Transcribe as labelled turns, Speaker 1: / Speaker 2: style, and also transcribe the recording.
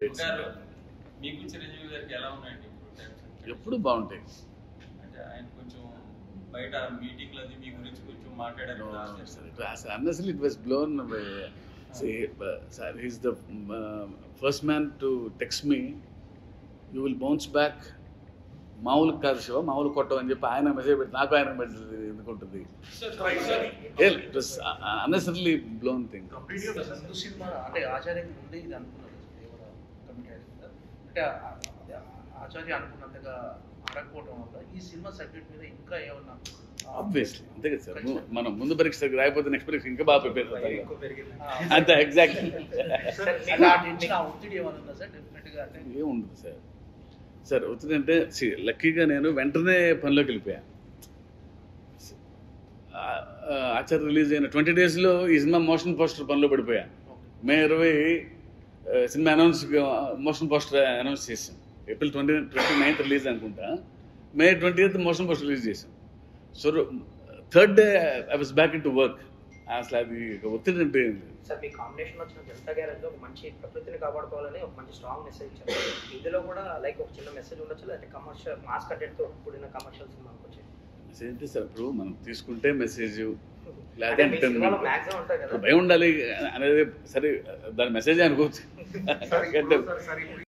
Speaker 1: గారు మీకు చిరంజీవి గారికి ఎలా ఉన్నాయండి ఇప్పుడు టైమ్స్ అంటే?
Speaker 2: ఎప్పుడు బాగుంటాయి
Speaker 1: అంటే ఆయన కొంచెం బయట మీటింగ్లు అది మీ గురించి కొంచెం మాట్లాడారు కదా.
Speaker 2: Honestly it was blown sir is the first man to text me you will bounce back మామూలు కాదు శివ మామూలు కొట్టం అని చెప్పి ఆయన మెసేజ్ పెట్టి నాకు ఆయన మెసేజ్ ఎందుకుంటుంది it was unnecessary blown thing
Speaker 3: complete గా సంతు సినిమా అంటే ఆచార్యకి ముందే ఇది అనుకున్నారు దేవర కమిట్ అయ్యారు కదా అంటే ఆ- అదే ఆచార్య అనుకున్నంతగా ఆడకపోవడం వల్ల ఈ సినిమా సబ్జెక్ట్ మీద ఇంకా ఏమన్నా
Speaker 2: ఆబ్వియస్లీ అంతే కదా సార్ ము- మనం ముందు పరీక్ష రాయిపోతే నెక్స్ట్ పరీక్ష ఇంకా బాగా ప్రిపేర్ అవుతారు
Speaker 3: ఎక్కువ పెరిగింది
Speaker 2: అంతే ఎగ్జాక్ట్లీ
Speaker 3: అంటే ఆ టెన్షన్ ఆ ఒత్తిడి ఏమన్నా ఉందా సార్ డెఫినెట్ గా అంటే
Speaker 2: ఏముండదు సార్ సార్ అవుతుందంటే లక్కీగా నేను వెంటనే పనిలోకి వెళ్ళిపోయాను ఆ- ఆ ఆచార్య రిలీజ్ అయిన ట్వంటీ డేస్లో ఈ సినిమా మోషన్ పోస్టర్ పనిలో పడిపోయా మే ఇరవై ఆ, సినిమా అనౌన్స్ మోషన్ పోస్టర్ అనౌన్స్ చేసాం April twenty twenty ninth release అనుకుంటా May twenty eighth motion poster release చేసాం so third day I was back in to work అసలు అది ఒత్తిడి అంటే ఏంది?
Speaker 4: సార్ మీ కాంబినేషన్ వచ్చిన జనతా గ్యారేజ్ లో ఒక మంచి ప్రకృతిని కాపాడుకోవాలని ఒక మంచి స్ట్రాంగ్ మెసేజ్ ఇచ్చారు ఇందులో కూడా లైక్ ఒక చిన్న మెసేజ్ ఉండొచ్చు లేదంటే కమర్షియల్ మాస్ కంటెంట్ తో కూడిన కమర్షియల్ సినిమా అనుకోవచ్చు
Speaker 2: మెసేజ్ అంటే సార్ ఇప్పుడు మనం తీసుకుంటే మెసేజ్
Speaker 4: అంటే
Speaker 2: లేదంటే
Speaker 4: మీ సినిమాలో మాక్సిమం ఉంటాయి కదా
Speaker 2: భయం ఉండాలి అనేది సరే దాని మెసేజ్ అనుకోవచ్చు
Speaker 3: సార్
Speaker 2: అంటే
Speaker 3: ఇప్పుడు సార్ ఇప్పుడు